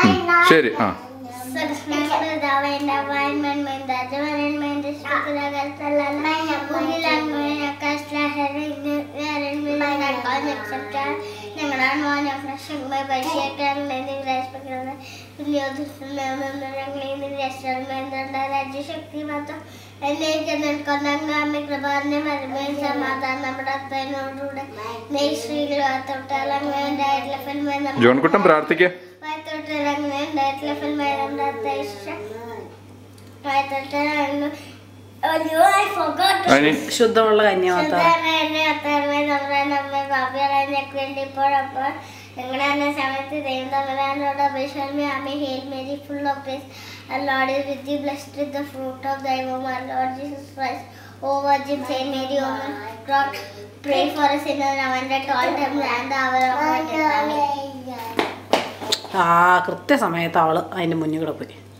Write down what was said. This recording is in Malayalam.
ശരി ആ ശക്തി മാത്രം എന്നേക്ക് നിൽക്കുന്ന കൃപാന്റെ മരുമയും സമാധാനം നമ്മുടെ അപ്പനോടുകൂടെ നെയ്ശ്രീകൾ തൊട്ടാലങ്ങായിട്ടുള്ള ഫിലിം ജോൺകുട്ടൻ പ്രാർത്ഥിക്ക ഉണ്ടായിട്ടുള്ള ഫിലിമായിരുന്നു അത്യാവശ്യം അയ്യോ ഐ ഫോഗോട്ട് അതിന് ശുദ്ധമുള്ള കന്യാമാത്ത വേണ്ടി ഇപ്പോഴപ്പോൾ ഞങ്ങളുടെ തന്നെ സമയത്ത് ദൈവം തമ്പരാനോട് അപേക്ഷമേ അമ്മ Hail Mary full of grace Lord is with you blessed is the fruit of thy womb our Lord Jesus Christ O Virgin Saint Mary O my God pray for us sinners now and at all times and the hour of our death Amen ആ കൃത്യസമയത്ത് അവള് അതിന്റെ മുന്നിൽ കൂടെ പോയി